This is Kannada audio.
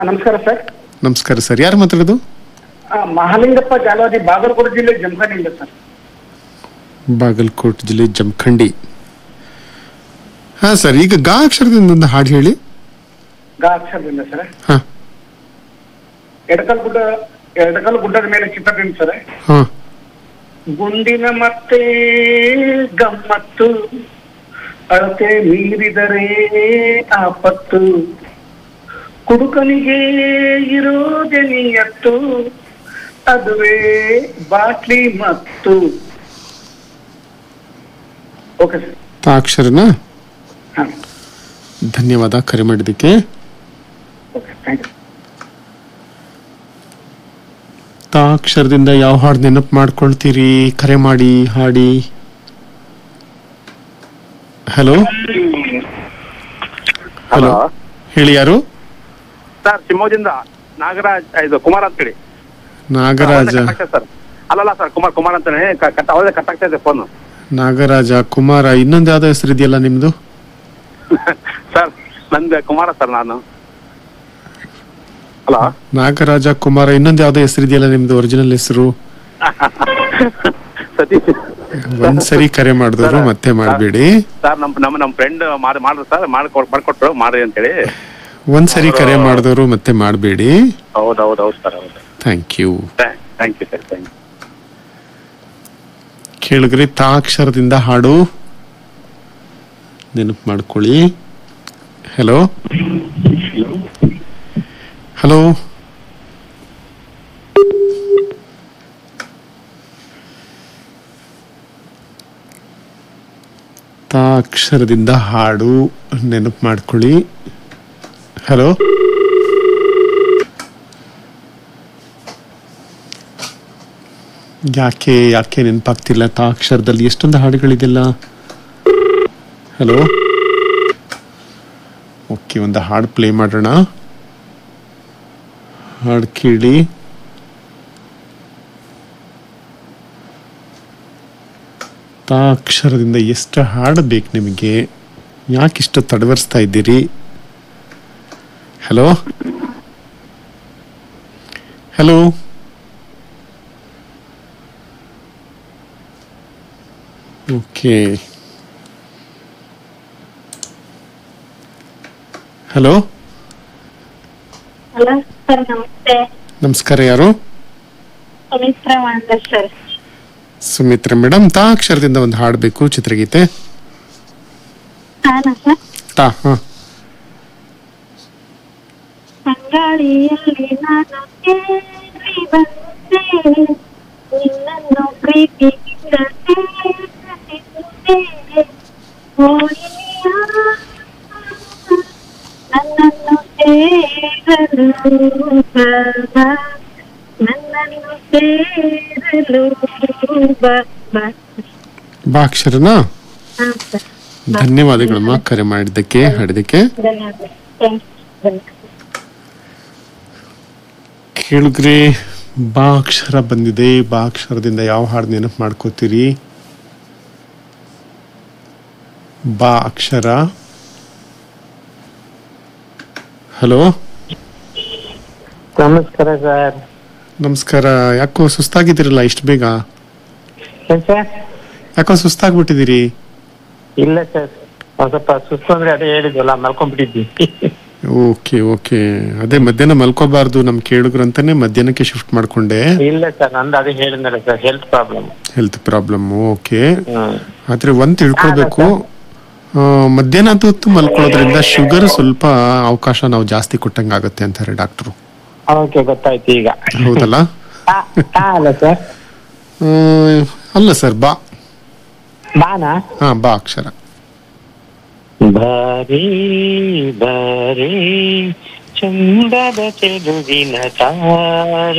ನಮಸ್ಕಾರ ಸರ್ ನಮಸ್ಕಾರ ಸರ್ ಯಾರು ಮಾತಾಡೋದು ಆ, ಮಹಾಲಿಂಗಪ್ಪ ಜಾಲವಾದಿ ಬಾಗಲಕೋಟೆ ಜಿಲ್ಲೆ ಜಮಖಾನಿಯಿಂದ ಸರ್ ಬಾಗಲಕೋಟೆ ಜಿಲ್ಲೆ ಜಮಖಂಡಿ ಹಾಂ ಸರ್ ಈಗ ಗಾ ಅಕ್ಷರದಿಂದ ಒಂದು ಹಾಡು ಹೇಳಿ ಗಾ ಅಕ್ಷರದಿಂದ ಸರ್ ಹಾಂ ಎಡಕಲ್ ಗುಡ್ಡ ಎಡಕಲ್ ಗುಡ್ಡದ ಮೇಲೆ ಚಿತ್ರದಿಂದ ಸರ್ ಹಾಂ ಗುಂಡಿನ ಮತ್ತೆ ಗಮ್ಮತ್ತು ಅಳತೆ ಮೀರಿದರೆ ಆಪತ್ತು ಕುಡುಕನಿಗೆ ಇರೋದೆ ನಿಯತ್ತು ಅದುವೇ ಬಾಟ್ಲಿ ಮತ್ತು ಓಕೆ ಸರ್ ತಾ ಅಕ್ಷರನ ಹಾಂ ಧನ್ಯವಾದ ಕರೆ ಮಾಡಿದ್ದಕ್ಕೆ ಓಕೆ ಥ್ಯಾಂಕ್ ಯು ತಾ ಅಕ್ಷರದಿಂದ ಯಾವ ಹಾಡು ನೆನಪು ಮಾಡ್ಕೊಳ್ತೀರಿ ಕರೆ ಮಾಡಿ ಹಾಡಿ ಹಲೋ ಹಲೋ ಹೇಳಿ ಯಾರು ಸರ್ ಶಿವಮೊಗ್ಗದಿಂದ ನಾಗರಾಜ್ ಇದು ಕುಮಾರ್ ಅಂತ ಹೇಳಿ ನಾಗರಾಜ ಸರ್ ಅಲ್ಲಲ್ಲ ಸರ್ ಕುಮಾರ್ ಕುಮಾರ್ ಅಂತಾನೆ ಕ- ಕಟ್ ಅವಳೇ ಕಟ್ ಆಗ್ತಾ ಇದೆ ಫೋನ್ ನಾಗರಾಜ ಕುಮಾರ ಇನ್ನೊಂದು ಯಾವ್ದೋ ಹೆಸರು ಇದೆಯಲ್ಲ ನಿಮ್ದು ಸರ್ ನಂದು ಕುಮಾರ ಸರ್ ನಾನು ಹಲೋ ನಾಗರಾಜ ಕುಮಾರ ಇನ್ನೊಂದು ಯಾವ್ದೋ ಹೆಸರು ಇದೆಯಲ್ಲ ನಿಮ್ದು ಒರಿಜಿನಲ್ ಹೆಸರು ಸತೀಶ್ ಒಂದ್ಸರಿ ಕರೆ ಮಾಡಿದವರು ಮತ್ತೆ ಮಾಡಬೇಡಿ ಸರ್ ನಮ್ ನಮ್ಮ ನಮ್ಮ ಫ್ರೆಂಡ್ ಮಾಡಿ ಮಾಡ್ರು ಸರ್ ಮಾಡ್ಕೊಡ್ ಮಾಡ್ಕೊಟ್ರು ಮಾಡ್ರಿ ಅಂತೇಳಿ ಒಂದ್ಸರಿ ಕರೆ ಮಾಡಿದವರು ಮತ್ತೆ ಮಾಡಬೇಡಿ ಹೌದು ಹೌದು ಹೌದು ಸರ್ ಹೌದು thank you thank you sir thank you ಕೇಳಿದ್ರಿ ತಾ ಅಕ್ಷರದಿಂದ ಹಾಡು ನೆನಪು ಮಾಡ್ಕೊಳ್ಳಿ ಹಲೋ ಹಲೋ ತಾ ಅಕ್ಷರದಿಂದ ಹಾಡು ನೆನಪು ಮಾಡ್ಕೊಳ್ಳಿ ಹಲೋ ಯಾಕೆ ಯಾಕೆ ನೆನಪಾಗ್ತಿಲ್ಲ ತಾ ಅಕ್ಷರದಲ್ಲಿ ಎಷ್ಟೊಂದು ಹಾಡುಗಳಿದೆಯಲ್ಲ ಹಲೋ ಓಕೆ ಒಂದು ಹಾಡು ಪ್ಲೇ ಮಾಡೋಣ ಹಾಡು ಕೇಳಿ ತಾ ಅಕ್ಷರದಿಂದ ಎಷ್ಟು ಹಾಡು ಬೇಕು ನಿಮಗೆ ಯಾಕಿಷ್ಟು ತಡವರಿಸ್ತಾ ಇದ್ದೀರಿ hello hello okay hello hello sir ನಮಸ್ತೆ ನಮಸ್ಕಾರ ಯಾರು ಸುಮಿತ್ರಾ ಮಾಂತ ಸರ್ ಸುಮಿತ್ರ ಮೇಡಮ್ ತಾ ಅಕ್ಷರದಿಂದ ಒಂದು ಹಾಡಬೇಕು ಚಿತ್ರಗೀತೆ ನಾನಾ ಸರ್ ತಾ ಹಾ ಅಂಗಾಳಿಯಲ್ಲಿ ನಾನು ಕೇಳಿ ಬಂದೆ ನಿನ್ನನ್ನು ಪ್ರೀತಿಸಿದ ನನ್ನನ್ನು ಸೇರಲು ಬಾ ನನ್ನನ್ನು ಸೇರಲು ಬಾ ಬಾ ಬಾ ಅಕ್ಷರನಾ ಹಾ ಸರ್ ಧನ್ಯವಾದಗಳಮ್ಮ ಕರೆ ಮಾಡಿದ್ದಕ್ಕೆ ಹಾಡಿದ್ದಕ್ಕೆ ಧನ್ಯವಾದ ಥ್ಯಾಂಕ್ ಯು ಕೇಳಿದ್ರಿ ಬಾ ಅಕ್ಷರ ಬಂದಿದೆ ಬಾ ಅಕ್ಷರದಿಂದ ಯಾವ ಹಾಡು ನೆನಪು ಮಾಡ್ಕೋತೀರಿ ಬಾ ಅಕ್ಷರ ಹಲೋ ನಮಸ್ಕಾರ ಸರ್ ನಮಸ್ಕಾರ ಯಾಕೋ ಸುಸ್ತಾಗಿದ್ದೀರಲ್ಲ ಇಷ್ಟು ಬೇಗ ಏನ್ ಸರ್ ಯಾಕೋ ಸುಸ್ತಾಗ್ಬಿಟ್ಟಿದ್ದೀರಿ ಇಲ್ಲ ಸರ್ ಒಂದ್ ಸ್ವಲ್ಪ ಸುಸ್ತು ಅಂದ್ರೆ ಅದೇ ಹೇಳಿದ್ವಲ್ಲ ಮಲ್ಕೊಂಡ್ಬಿಟ್ಟಿದ್ವಿ ಓಕೆ ಓಕೆ ಅದೇ ಮಧ್ಯಾಹ್ನ ಮಲ್ಕೋಬಾರ್ದು ನಮ್ ಕೇಳಿದ್ರು ಅಂತಾನೆ ಮಧ್ಯಾಹ್ನಕ್ಕೆ ಶಿಫ್ಟ್ ಮಾಡ್ಕೊಂಡೆ ಇಲ್ಲ ಸರ್ ನಂದು ಅದೇ ಹೇಳಿದ್ನಲ್ಲ sir health problem health problem okay ಹ್ಮ್ ಆದ್ರೆ ಒಂದ್ ತಿಳ್ಕೊಳ್ಬೇಕು ಆ, ಮಧ್ಯಾಹ್ನ ಹೊತ್ತು ಮಲ್ಕೊಳ್ಳೋದ್ರಿಂದ ಶುಗರ್ ಸ್ವಲ್ಪ ಅವಕಾಶ ನಾವು ಜಾಸ್ತಿ ಕೊಟ್ಟಂಗೆ ಆಗುತ್ತೆ ಅಂತಾರೆ ಡಾಕ್ಟ್ರು ಓಕೆ ಗೊತ್ತಾಯ್ತು ಈಗ ಹೌದಲ್ಲ ತಾ ತಾ ಅಲ್ಲ ಸರ್ ಆ, ಅಲ್ಲ ಸರ್ ಬಾ ಬಾನಾ ಹಾ ಬಾ ಅಕ್ಷರ ಬಾರಿ ಬಾರಿ ಚಂದದ ಚೆಲುವಿನ ತಾರೆ